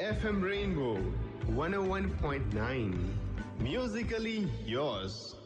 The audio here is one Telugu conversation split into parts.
FM Rainbow 101.9. Musically yours.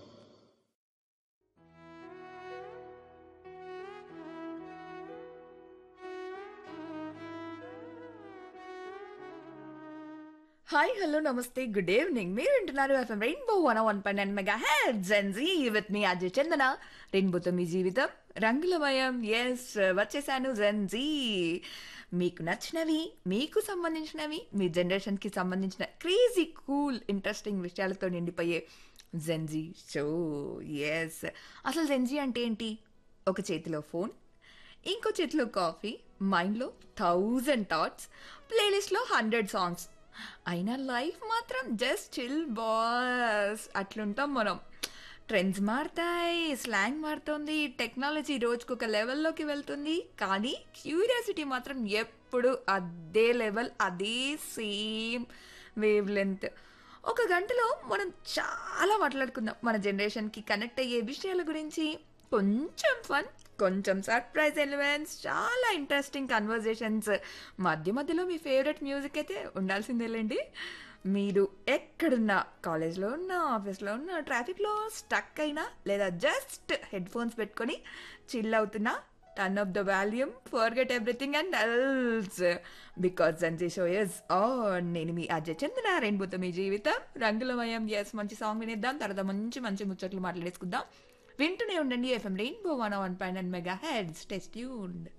Hi hello నమస్తే గుడ్ ఈవినింగ్ మీరు వింటున్నారు FM rainbow one one point nine megahertz Gen Z with మీ అజయ్ చందన రెయిన్బోతో మీ జీవితం రంగులమయం ఎస్ వచ్చేసాను జెన్జీ మీకు నచ్చినవి మీకు సంబంధించినవి మీ జనరేషన్కి సంబంధించిన క్రేజీ కూల్ ఇంట్రెస్టింగ్ విషయాలతో నిండిపోయే జెన్జీ షో ఎస్ అసలు జెన్జీ అంటే ఏంటి ఒక చేతిలో ఫోన్ ఇంకో చేతిలో కాఫీ మైండ్లో థౌజండ్ థాట్స్ ప్లేలిస్ట్లో హండ్రెడ్ సాంగ్స్ అయినా లైఫ్ మాత్రం జస్ట్ చిల్ బాస్ అట్లుంటాం మనం ట్రెండ్స్ మారుతాయి స్లాంగ్ మారుతుంది టెక్నాలజీ రోజుకు ఒక లెవెల్లోకి వెళ్తుంది కానీ క్యూరియాసిటీ మాత్రం ఎప్పుడు అదే లెవెల్ అదే సేమ్ వేవ్ లెంత్ ఒక గంటలో మనం చాలా మాట్లాడుకుందాం మన జనరేషన్కి కనెక్ట్ అయ్యే విషయాల గురించి కొంచెం ఫన్ కొంచెం సర్ప్రైజ్ ఎలిమెంట్స్ చాలా ఇంట్రెస్టింగ్ కన్వర్జేషన్స్ మధ్య మధ్యలో మీ ఫేవరెట్ మ్యూజిక్ అయితే ఉండాల్సిందేలేండి మీరు ఎక్కడున్నా కాలేజ్లో ఉన్నా ఆఫీస్లో ఉన్నా ట్రాఫిక్లో స్టక్ అయినా లేదా జస్ట్ హెడ్ ఫోన్స్ పెట్టుకొని చిల్ అవుతున్నా turn off the volume forget everything and else because Gen Z show is on నేను మీ అజయ్ చందన రెయిన్బోతో మీ జీవితం రంగులమయం ఎస్ మంచి సాంగ్ వినేద్దాం తర్వాత మంచి మంచి ముచ్చట్లు మాట్లాడేసుకుందాం వింటూనే ఉండండి FM rainbow one one point megahertz test tuned